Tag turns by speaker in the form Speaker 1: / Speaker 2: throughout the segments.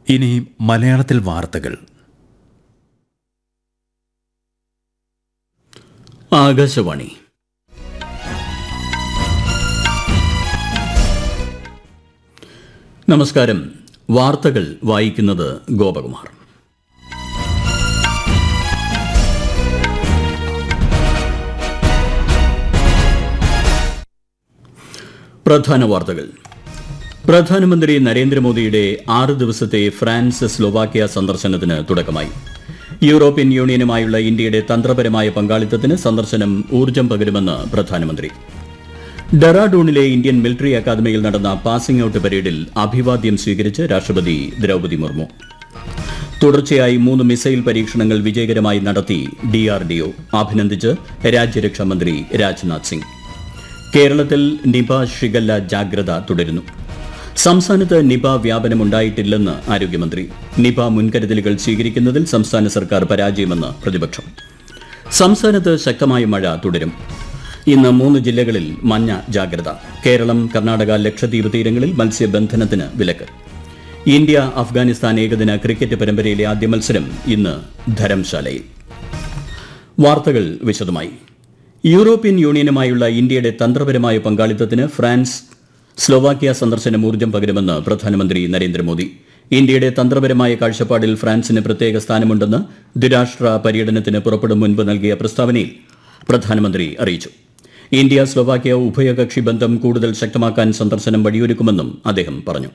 Speaker 1: ഇനി മലയാളത്തിൽ വാർത്തകൾ
Speaker 2: ആകാശവാണി നമസ്കാരം വാർത്തകൾ വായിക്കുന്നത് ഗോപകുമാർ പ്രധാന വാർത്തകൾ പ്രധാനമന്ത്രി നരേന്ദ്രമോദിയുടെ ആറ് ദിവസത്തെ ഫ്രാൻസ് സ്ലൊവാക്യ സന്ദർശനത്തിന് തുടക്കമായി യൂറോപ്യൻ യൂണിയനുമായുള്ള ഇന്ത്യയുടെ തന്ത്രപരമായ പങ്കാളിത്തത്തിന് സന്ദർശനം ഊർജ്ജം പകരുമെന്ന് പ്രധാനമന്ത്രി ഡെറാഡൂണിലെ ഇന്ത്യൻ മിലിറ്ററി അക്കാദമിയിൽ നടന്ന പാസിംഗ് ഔട്ട് പരേഡിൽ അഭിവാദ്യം സ്വീകരിച്ച് രാഷ്ട്രപതി ദ്രൗപദി മുർമു തുടർച്ചയായി മൂന്ന് മിസൈൽ പരീക്ഷണങ്ങൾ വിജയകരമായി നടത്തി ഡിആർഡിഒ അഭിനന്ദിച്ച് രാജ്യരക്ഷാമന്ത്രി രാജ്നാഥ് സിംഗ് കേരളത്തിൽ നിപ ഷിഗല്ല ജാഗ്രത തുടരുന്നു സംസ്ഥാനത്ത് നിപ വ്യാപനമുണ്ടായിട്ടില്ലെന്ന് ആരോഗ്യമന്ത്രി നിപ മുൻകരുതലുകൾ സ്വീകരിക്കുന്നതിൽ സംസ്ഥാന സർക്കാർ പരാജയമെന്ന് പ്രതിപക്ഷം സംസ്ഥാനത്ത് ശക്തമായ മഴ തുടരും ഇന്ന് മൂന്ന് ജില്ലകളിൽ മഞ്ഞ ജാഗ്രത കേരളം കർണാടക ലക്ഷദ്വീപ് തീരങ്ങളിൽ മത്സ്യബന്ധനത്തിന് വിലക്ക് ഇന്ത്യ അഫ്ഗാനിസ്ഥാൻ ഏകദിന ക്രിക്കറ്റ് പരമ്പരയിലെ ആദ്യ മത്സരം ഇന്ന് ധരംശാലയിൽ വാർത്തകൾ വിശദമായി യൂറോപ്യൻ യൂണിയനുമായുള്ള ഇന്ത്യയുടെ തന്ത്രപരമായ പങ്കാളിത്തത്തിന് ഫ്രാൻസ് സ്ലൊവാക്യ സന്ദർശനം ഊർജ്ജം പകരുമെന്ന് പ്രധാനമന്ത്രി നരേന്ദ്രമോദി ഇന്ത്യയുടെ തന്ത്രപരമായ കാഴ്ചപ്പാടിൽ ഫ്രാൻസിന് പ്രത്യേക സ്ഥാനമുണ്ടെന്ന് ദ്വിരാഷ്ട്ര പര്യടനത്തിന് പുറപ്പെടും മുൻപ് നൽകിയ പ്രസ്താവനയിൽ പ്രധാനമന്ത്രി അറിയിച്ചു ഇന്ത്യ സ്ലൊവാക്യ ഉഭയകക്ഷി ബന്ധം കൂടുതൽ ശക്തമാക്കാൻ സന്ദർശനം വഴിയൊരുക്കുമെന്നും അദ്ദേഹം പറഞ്ഞു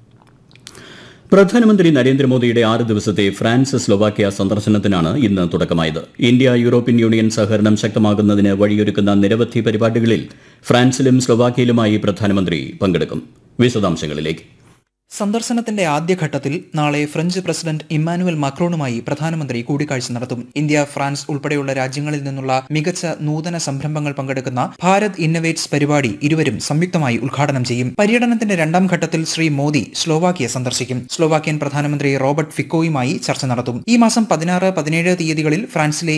Speaker 2: പ്രധാനമന്ത്രി നരേന്ദ്രമോദിയുടെ ആറ് ദിവസത്തെ ഫ്രാൻസ് സ്ലൊവാക്യ സന്ദർശനത്തിനാണ് ഇന്ന് തുടക്കമായത് ഇന്ത്യ യൂറോപ്യൻ യൂണിയൻ സഹകരണം ശക്തമാകുന്നതിന് വഴിയൊരുക്കുന്ന നിരവധി പരിപാടികളിൽ ഫ്രാൻസിലും സ്ലൊവാക്യയിലുമായി പ്രധാനമന്ത്രി പങ്കെടുക്കും വിശദാംശങ്ങളിലേക്ക്
Speaker 3: സന്ദർശനത്തിന്റെ ആദ്യഘട്ടത്തിൽ നാളെ ഫ്രഞ്ച് പ്രസിഡന്റ് ഇമ്മാനുവൽ മാക്രോണുമായി പ്രധാനമന്ത്രി കൂടിക്കാഴ്ച നടത്തും ഇന്ത്യ ഫ്രാൻസ് ഉൾപ്പെടെയുള്ള രാജ്യങ്ങളിൽ നിന്നുള്ള മികച്ച നൂതന സംരംഭങ്ങൾ പങ്കെടുക്കുന്ന ഭാരത് ഇന്നവേറ്റ്സ് പരിപാടി ഇരുവരും സംയുക്തമായി ഉദ്ഘാടനം ചെയ്യും പര്യടനത്തിന്റെ രണ്ടാം ഘട്ടത്തിൽ ശ്രീ മോദി സ്ലോവാക്യ സന്ദർശിക്കും സ്ലോവാക്യൻ പ്രധാനമന്ത്രി റോബർട്ട് ഫിക്കോയുമായി ചർച്ച നടത്തും ഈ മാസം പതിനാറ് പതിനേഴ് തീയതികളിൽ ഫ്രാൻസിലെ